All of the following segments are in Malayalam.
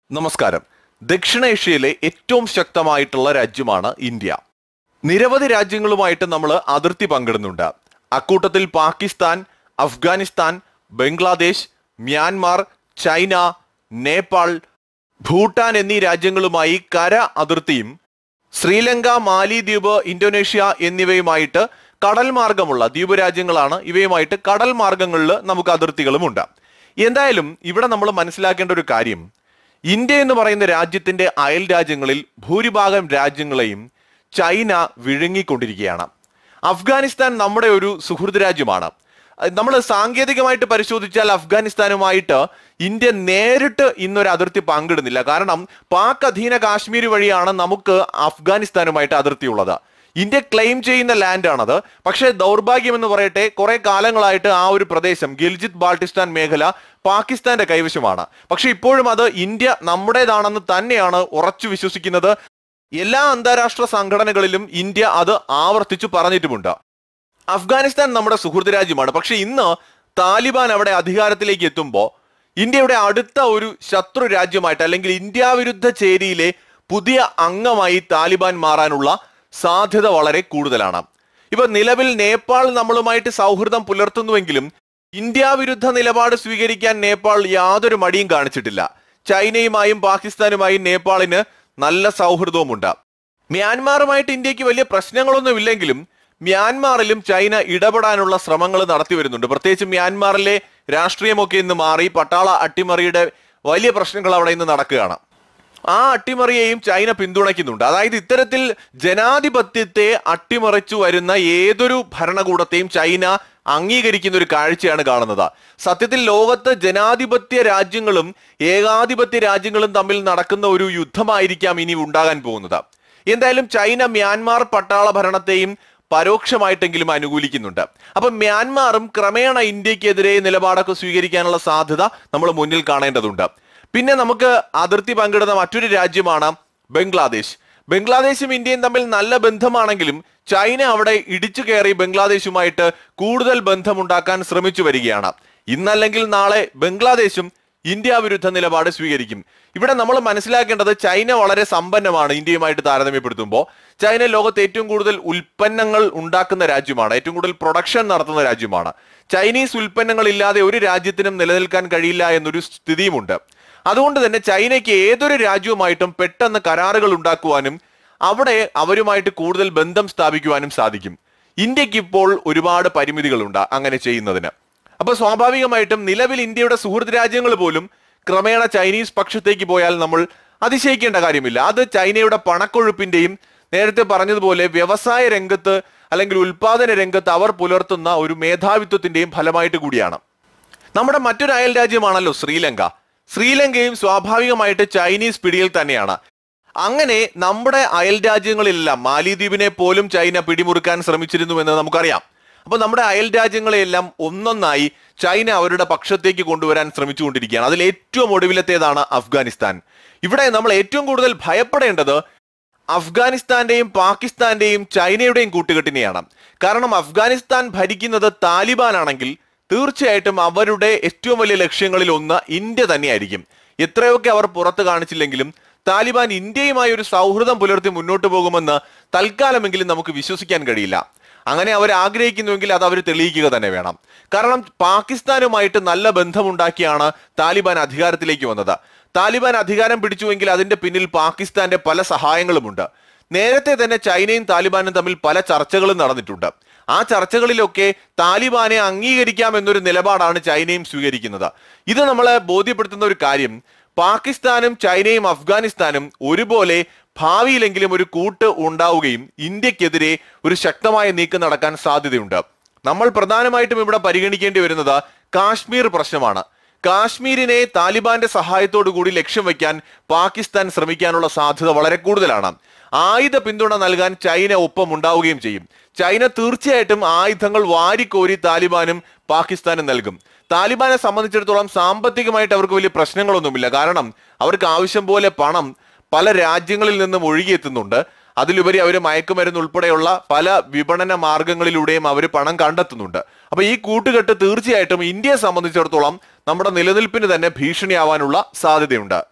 നമസ്കാരം ദക്ഷിണേഷ്യയിലെ ഏറ്റവും ശക്തമായിട്ടുള്ള രാജ്യമാണ് ഇന്ത്യ നിരവധി രാജ്യങ്ങളുമായിട്ട് നമ്മൾ അതിർത്തി പങ്കിടുന്നുണ്ട് അക്കൂട്ടത്തിൽ പാകിസ്ഥാൻ അഫ്ഗാനിസ്ഥാൻ ബംഗ്ലാദേശ് മ്യാൻമാർ ചൈന നേപ്പാൾ ഭൂട്ടാൻ എന്നീ രാജ്യങ്ങളുമായി കര അതിർത്തിയും ശ്രീലങ്ക മാലിദ്വീപ് ഇന്തോനേഷ്യ എന്നിവയുമായിട്ട് കടൽ മാർഗമുള്ള ദ്വീപ് രാജ്യങ്ങളാണ് ഇവയുമായിട്ട് കടൽ മാർഗങ്ങളിൽ നമുക്ക് അതിർത്തികളുമുണ്ട് എന്തായാലും ഇവിടെ നമ്മൾ മനസ്സിലാക്കേണ്ട ഒരു കാര്യം ഇന്ത്യ എന്ന് പറയുന്ന രാജ്യത്തിന്റെ അയൽ രാജ്യങ്ങളിൽ ഭൂരിഭാഗം രാജ്യങ്ങളെയും ചൈന വിഴുങ്ങിക്കൊണ്ടിരിക്കുകയാണ് അഫ്ഗാനിസ്ഥാൻ നമ്മുടെ ഒരു സുഹൃത്ത് രാജ്യമാണ് നമ്മൾ സാങ്കേതികമായിട്ട് പരിശോധിച്ചാൽ അഫ്ഗാനിസ്ഥാനുമായിട്ട് ഇന്ത്യ നേരിട്ട് ഇന്നൊരു അതിർത്തി പങ്കിടുന്നില്ല കാരണം പാക് അധീന കാശ്മീർ വഴിയാണ് നമുക്ക് അഫ്ഗാനിസ്ഥാനുമായിട്ട് അതിർത്തിയുള്ളത് ഇന്ത്യ ക്ലെയിം ചെയ്യുന്ന ലാൻഡാണത് പക്ഷേ ദൗർഭാഗ്യം എന്ന് പറയട്ടെ കുറെ കാലങ്ങളായിട്ട് ആ ഒരു പ്രദേശം ഗിൽജിത് ബാൾട്ടിസ്ഥാൻ മേഖല പാകിസ്ഥാന്റെ കൈവശമാണ് പക്ഷെ ഇപ്പോഴും അത് ഇന്ത്യ നമ്മുടേതാണെന്ന് തന്നെയാണ് ഉറച്ചു വിശ്വസിക്കുന്നത് എല്ലാ അന്താരാഷ്ട്ര സംഘടനകളിലും ഇന്ത്യ അത് ആവർത്തിച്ചു പറഞ്ഞിട്ടുമുണ്ട് അഫ്ഗാനിസ്ഥാൻ നമ്മുടെ സുഹൃത്ത് രാജ്യമാണ് പക്ഷെ ഇന്ന് താലിബാൻ അവിടെ അധികാരത്തിലേക്ക് എത്തുമ്പോൾ ഇന്ത്യയുടെ അടുത്ത ഒരു ശത്രു രാജ്യമായിട്ട് അല്ലെങ്കിൽ ഇന്ത്യ വിരുദ്ധ ചേരിയിലെ പുതിയ അംഗമായി താലിബാൻ മാറാനുള്ള സാധ്യത വളരെ കൂടുതലാണ് ഇപ്പൊ നിലവിൽ നേപ്പാൾ നമ്മളുമായിട്ട് സൗഹൃദം പുലർത്തുന്നുവെങ്കിലും ഇന്ത്യ വിരുദ്ധ നിലപാട് സ്വീകരിക്കാൻ നേപ്പാൾ യാതൊരു മടിയും കാണിച്ചിട്ടില്ല ചൈനയുമായും പാകിസ്ഥാനുമായും നേപ്പാളിന് നല്ല സൗഹൃദവുമുണ്ട് മ്യാൻമാറുമായിട്ട് ഇന്ത്യക്ക് വലിയ പ്രശ്നങ്ങളൊന്നും ഇല്ലെങ്കിലും മ്യാൻമാറിലും ചൈന ഇടപെടാനുള്ള ശ്രമങ്ങൾ നടത്തി വരുന്നുണ്ട് പ്രത്യേകിച്ച് മ്യാൻമാറിലെ രാഷ്ട്രീയമൊക്കെ ഇന്ന് മാറി പട്ടാള അട്ടിമറിയുടെ വലിയ പ്രശ്നങ്ങൾ അവിടെ ഇന്ന് നടക്കുകയാണ് ആ അട്ടിമറിയെയും ചൈന പിന്തുണയ്ക്കുന്നുണ്ട് അതായത് ഇത്തരത്തിൽ ജനാധിപത്യത്തെ അട്ടിമറിച്ചു വരുന്ന ഏതൊരു ഭരണകൂടത്തെയും ചൈന അംഗീകരിക്കുന്ന ഒരു കാഴ്ചയാണ് കാണുന്നത് സത്യത്തിൽ ലോകത്ത് ജനാധിപത്യ രാജ്യങ്ങളും ഏകാധിപത്യ രാജ്യങ്ങളും തമ്മിൽ നടക്കുന്ന ഒരു യുദ്ധമായിരിക്കാം ഇനി ഉണ്ടാകാൻ പോകുന്നത് എന്തായാലും ചൈന മ്യാൻമാർ പട്ടാള ഭരണത്തെയും പരോക്ഷമായിട്ടെങ്കിലും അനുകൂലിക്കുന്നുണ്ട് അപ്പൊ മ്യാൻമാറും ക്രമേണ ഇന്ത്യക്കെതിരെ നിലപാടൊക്കെ സ്വീകരിക്കാനുള്ള സാധ്യത നമ്മൾ മുന്നിൽ കാണേണ്ടതുണ്ട് പിന്നെ നമുക്ക് അതിർത്തി പങ്കിടുന്ന മറ്റൊരു രാജ്യമാണ് ബംഗ്ലാദേശ് ബംഗ്ലാദേശും ഇന്ത്യയും തമ്മിൽ നല്ല ബന്ധമാണെങ്കിലും ചൈന അവിടെ ഇടിച്ചു കയറി ബംഗ്ലാദേശുമായിട്ട് കൂടുതൽ ബന്ധമുണ്ടാക്കാൻ ശ്രമിച്ചു വരികയാണ് ഇന്നല്ലെങ്കിൽ നാളെ ബംഗ്ലാദേശും ഇന്ത്യ വിരുദ്ധ നിലപാട് സ്വീകരിക്കും ഇവിടെ നമ്മൾ മനസ്സിലാക്കേണ്ടത് ചൈന വളരെ സമ്പന്നമാണ് ഇന്ത്യയുമായിട്ട് താരതമ്യപ്പെടുത്തുമ്പോൾ ചൈന ലോകത്ത് ഏറ്റവും കൂടുതൽ ഉൽപ്പന്നങ്ങൾ ഉണ്ടാക്കുന്ന രാജ്യമാണ് ഏറ്റവും കൂടുതൽ പ്രൊഡക്ഷൻ നടത്തുന്ന രാജ്യമാണ് ചൈനീസ് ഉൽപ്പന്നങ്ങൾ ഇല്ലാതെ ഒരു രാജ്യത്തിനും നിലനിൽക്കാൻ കഴിയില്ല എന്നൊരു സ്ഥിതിയുമുണ്ട് അതുകൊണ്ട് തന്നെ ചൈനയ്ക്ക് ഏതൊരു രാജ്യവുമായിട്ടും പെട്ടെന്ന് കരാറുകൾ ഉണ്ടാക്കുവാനും അവിടെ അവരുമായിട്ട് കൂടുതൽ ബന്ധം സ്ഥാപിക്കുവാനും സാധിക്കും ഇന്ത്യക്ക് ഇപ്പോൾ ഒരുപാട് പരിമിതികളുണ്ട് അങ്ങനെ ചെയ്യുന്നതിന് അപ്പൊ സ്വാഭാവികമായിട്ടും നിലവിൽ ഇന്ത്യയുടെ സുഹൃത്ത് രാജ്യങ്ങൾ പോലും ക്രമേണ ചൈനീസ് പക്ഷത്തേക്ക് പോയാൽ നമ്മൾ അതിശയിക്കേണ്ട കാര്യമില്ല അത് ചൈനയുടെ പണക്കൊഴുപ്പിന്റെയും നേരത്തെ പറഞ്ഞതുപോലെ വ്യവസായ രംഗത്ത് അല്ലെങ്കിൽ ഉൽപാദന രംഗത്ത് അവർ പുലർത്തുന്ന ഒരു മേധാവിത്വത്തിന്റെയും ഫലമായിട്ട് കൂടിയാണ് നമ്മുടെ മറ്റൊരു അയൽ രാജ്യമാണല്ലോ ശ്രീലങ്ക ശ്രീലങ്കയും സ്വാഭാവികമായിട്ട് ചൈനീസ് പിടിയിൽ തന്നെയാണ് അങ്ങനെ നമ്മുടെ അയൽ രാജ്യങ്ങളിലെല്ലാം മാലിദ്വീപിനെ പോലും ചൈന പിടിമുറുക്കാൻ ശ്രമിച്ചിരുന്നുവെന്ന് നമുക്കറിയാം അപ്പൊ നമ്മുടെ അയൽ രാജ്യങ്ങളെയെല്ലാം ഒന്നൊന്നായി ചൈന അവരുടെ പക്ഷത്തേക്ക് കൊണ്ടുവരാൻ ശ്രമിച്ചുകൊണ്ടിരിക്കുകയാണ് അതിൽ ഏറ്റവും ഒടുവിലത്തേതാണ് അഫ്ഗാനിസ്ഥാൻ ഇവിടെ നമ്മൾ ഏറ്റവും കൂടുതൽ ഭയപ്പെടേണ്ടത് അഫ്ഗാനിസ്ഥാന്റെയും പാകിസ്ഥാന്റെയും ചൈനയുടെയും കൂട്ടുകെട്ടിനെയാണ് കാരണം അഫ്ഗാനിസ്ഥാൻ ഭരിക്കുന്നത് താലിബാൻ ആണെങ്കിൽ തീർച്ചയായിട്ടും അവരുടെ ഏറ്റവും വലിയ ലക്ഷ്യങ്ങളിൽ ഒന്ന് ഇന്ത്യ തന്നെയായിരിക്കും എത്രയൊക്കെ അവർ പുറത്ത് കാണിച്ചില്ലെങ്കിലും താലിബാൻ ഇന്ത്യയുമായി ഒരു സൗഹൃദം പുലർത്തി മുന്നോട്ട് പോകുമെന്ന് തൽക്കാലമെങ്കിലും നമുക്ക് വിശ്വസിക്കാൻ കഴിയില്ല അങ്ങനെ അവർ ആഗ്രഹിക്കുന്നുവെങ്കിൽ അത് അവർ തെളിയിക്കുക തന്നെ വേണം കാരണം പാകിസ്ഥാനുമായിട്ട് നല്ല ബന്ധമുണ്ടാക്കിയാണ് താലിബാൻ അധികാരത്തിലേക്ക് വന്നത് താലിബാൻ അധികാരം പിടിച്ചുവെങ്കിൽ അതിന്റെ പിന്നിൽ പാകിസ്ഥാന്റെ പല സഹായങ്ങളുമുണ്ട് നേരത്തെ തന്നെ ചൈനയും താലിബാനും തമ്മിൽ പല ചർച്ചകളും നടന്നിട്ടുണ്ട് ആ ചർച്ചകളിലൊക്കെ താലിബാനെ അംഗീകരിക്കാം എന്നൊരു നിലപാടാണ് ചൈനയും സ്വീകരിക്കുന്നത് ഇത് നമ്മളെ ബോധ്യപ്പെടുത്തുന്ന ഒരു കാര്യം പാകിസ്ഥാനും ചൈനയും അഫ്ഗാനിസ്ഥാനും ഒരുപോലെ ഭാവിയിലെങ്കിലും ഒരു കൂട്ട് ഉണ്ടാവുകയും ഇന്ത്യക്കെതിരെ ഒരു ശക്തമായ നീക്കം നടക്കാൻ സാധ്യതയുണ്ട് നമ്മൾ പ്രധാനമായിട്ടും ഇവിടെ പരിഗണിക്കേണ്ടി വരുന്നത് കാശ്മീർ പ്രശ്നമാണ് കാശ്മീരിനെ താലിബാന്റെ സഹായത്തോടു കൂടി ലക്ഷ്യം വെക്കാൻ പാകിസ്ഥാൻ ശ്രമിക്കാനുള്ള സാധ്യത വളരെ കൂടുതലാണ് ആയുധ പിന്തുണ നൽകാൻ ചൈന ഒപ്പം ഉണ്ടാവുകയും ചെയ്യും ചൈന തീർച്ചയായിട്ടും ആയുധങ്ങൾ വാരിക്കോരി താലിബാനും പാകിസ്ഥാനും നൽകും താലിബാനെ സംബന്ധിച്ചിടത്തോളം സാമ്പത്തികമായിട്ട് അവർക്ക് വലിയ പ്രശ്നങ്ങളൊന്നുമില്ല കാരണം അവർക്ക് ആവശ്യം പോലെ പണം പല രാജ്യങ്ങളിൽ നിന്നും ഒഴുകിയെത്തുന്നുണ്ട് അതിലുപരി അവർ മയക്കുമരുന്ന് ഉൾപ്പെടെയുള്ള പല വിപണന മാർഗങ്ങളിലൂടെയും അവർ പണം കണ്ടെത്തുന്നുണ്ട് അപ്പൊ ഈ കൂട്ടുകെട്ട് തീർച്ചയായിട്ടും ഇന്ത്യയെ സംബന്ധിച്ചിടത്തോളം നമ്മുടെ നിലനിൽപ്പിന് തന്നെ ഭീഷണിയാവാനുള്ള സാധ്യതയുണ്ട്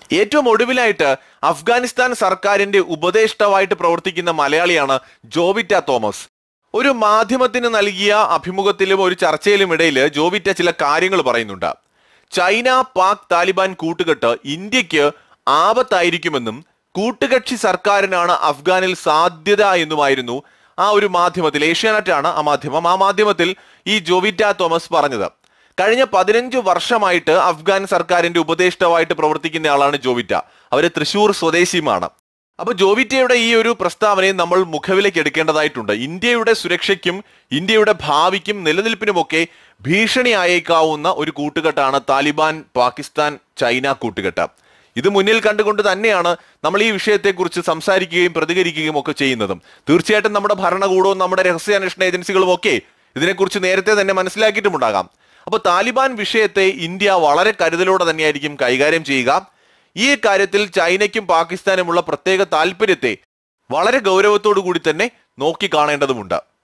ഏറ്റവും ഒടുവിലായിട്ട് അഫ്ഗാനിസ്ഥാൻ സർക്കാരിന്റെ ഉപദേഷ്ടാവായിട്ട് പ്രവർത്തിക്കുന്ന മലയാളിയാണ് ജോവിറ്റ തോമസ് ഒരു മാധ്യമത്തിന് നൽകിയ അഭിമുഖത്തിലും ഒരു ചർച്ചയിലും ഇടയിൽ ജോവിറ്റ ചില കാര്യങ്ങൾ പറയുന്നുണ്ട് ചൈന പാക് താലിബാൻ കൂട്ടുകെട്ട് ഇന്ത്യക്ക് ആപത്തായിരിക്കുമെന്നും കൂട്ടുകക്ഷി സർക്കാരിനാണ് അഫ്ഗാനിൽ സാധ്യത എന്നുമായിരുന്നു ആ ഒരു മാധ്യമത്തിൽ ഏഷ്യാനെറ്റാണ് ആ മാധ്യമം ആ മാധ്യമത്തിൽ ഈ ജോവിറ്റ തോമസ് പറഞ്ഞത് കഴിഞ്ഞ പതിനഞ്ച് വർഷമായിട്ട് അഫ്ഗാൻ സർക്കാരിന്റെ ഉപദേഷ്ടാവായിട്ട് പ്രവർത്തിക്കുന്ന ആളാണ് ജോവിറ്റ അവര് തൃശൂർ സ്വദേശിയുമാണ് അപ്പൊ ജോവിറ്റയുടെ ഈ ഒരു പ്രസ്താവനയെ നമ്മൾ മുഖവിലേക്ക് എടുക്കേണ്ടതായിട്ടുണ്ട് ഇന്ത്യയുടെ സുരക്ഷയ്ക്കും ഇന്ത്യയുടെ ഭാവിക്കും നിലനിൽപ്പിനുമൊക്കെ ഭീഷണിയായേക്കാവുന്ന ഒരു കൂട്ടുകെട്ടാണ് താലിബാൻ പാകിസ്ഥാൻ ചൈന കൂട്ടുകെട്ട് ഇത് മുന്നിൽ കണ്ടുകൊണ്ട് തന്നെയാണ് നമ്മൾ ഈ വിഷയത്തെക്കുറിച്ച് സംസാരിക്കുകയും പ്രതികരിക്കുകയും ഒക്കെ ചെയ്യുന്നതും തീർച്ചയായിട്ടും നമ്മുടെ ഭരണകൂടവും നമ്മുടെ രഹസ്യാന്വേഷണ ഏജൻസികളും ഒക്കെ ഇതിനെക്കുറിച്ച് നേരത്തെ തന്നെ മനസ്സിലാക്കിയിട്ടുമുണ്ടാകാം അപ്പോൾ താലിബാൻ വിഷയത്തെ ഇന്ത്യ വളരെ കരുതലോടെ തന്നെയായിരിക്കും കൈകാര്യം ചെയ്യുക ഈ കാര്യത്തിൽ ചൈനയ്ക്കും പാകിസ്ഥാനുമുള്ള പ്രത്യേക താല്പര്യത്തെ വളരെ ഗൗരവത്തോടു കൂടി തന്നെ നോക്കി കാണേണ്ടതുമുണ്ട്